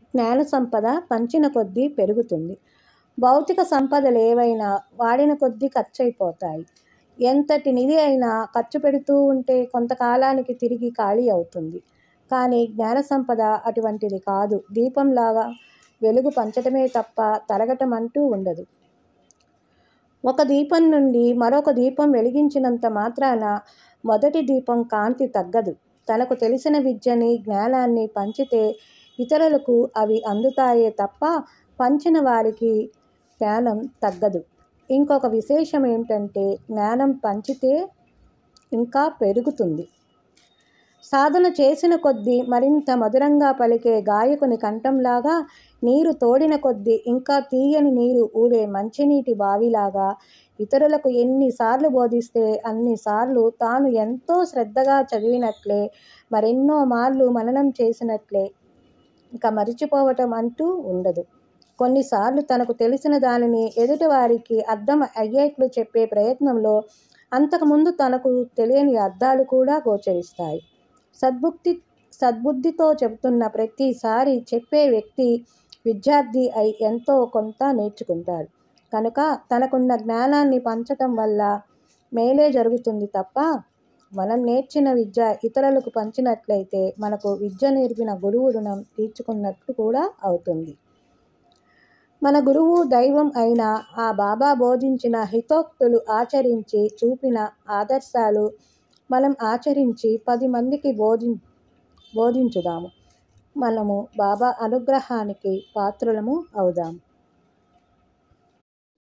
జ్ఞాన సంపద పంచిన కొద్దీ పెరుగుతుంది భౌతిక సంపదలు ఏవైనా వాడిన కొద్దీ ఖర్చయిపోతాయి ఎంతటి నిధి అయినా ఖర్చు పెడుతూ ఉంటే కొంతకాలానికి తిరిగి ఖాళీ అవుతుంది కానీ జ్ఞాన సంపద అటువంటిది కాదు దీపంలాగా వెలుగు పంచటమే తప్ప తరగటం అంటూ ఉండదు ఒక దీపం నుండి మరొక దీపం వెలిగించినంత మాత్రాన మొదటి దీపం కాంతి తగ్గదు తనకు తెలిసిన విద్యని జ్ఞానాన్ని పంచితే ఇతరులకు అవి అందుతాయే తప్ప పంచిన వారికి జ్ఞానం తగ్గదు ఇంకొక విశేషం ఏమిటంటే జ్ఞానం పంచితే ఇంకా పెరుగుతుంది సాధన చేసిన కొద్దీ మరింత మధురంగా పలికే గాయకుని కంఠంలాగా నీరు తోడిన కొద్దీ ఇంకా తీయని నీరు ఊరే మంచినీటి బావిలాగా ఇతరులకు ఎన్నిసార్లు బోధిస్తే అన్నిసార్లు తాను ఎంతో శ్రద్ధగా చదివినట్లే మరెన్నో మార్లు మననం చేసినట్లే ఇంకా మరిచిపోవటం అంటూ ఉండదు కొన్నిసార్లు తనకు తెలిసిన దానిని ఎదుటివారికి అర్థం అయ్యేట్లు చెప్పే ప్రయత్నంలో అంతకుముందు తనకు తెలియని అర్థాలు కూడా గోచరిస్తాయి సద్బుద్ధి సద్బుద్ధితో చెబుతున్న ప్రతిసారి చెప్పే వ్యక్తి విద్యార్థి అయి ఎంతో కొంత నేర్చుకుంటాడు కనుక తనకున్న జ్ఞానాన్ని పంచటం వల్ల మేలే జరుగుతుంది తప్ప మనం నేర్చిన విద్య ఇతరులకు పంచినట్లయితే మనకు విద్య నేర్పిన గురువు రుణం తీర్చుకున్నట్లు కూడా అవుతుంది మన గురువు దైవం అయిన ఆ బాబా బోధించిన హితోక్తులు ఆచరించి చూపిన ఆదర్శాలు మనం ఆచరించి పది మందికి బోధి బోధించుదాము మనము బాబా అనుగ్రహానికి పాత్రులము అవుదాము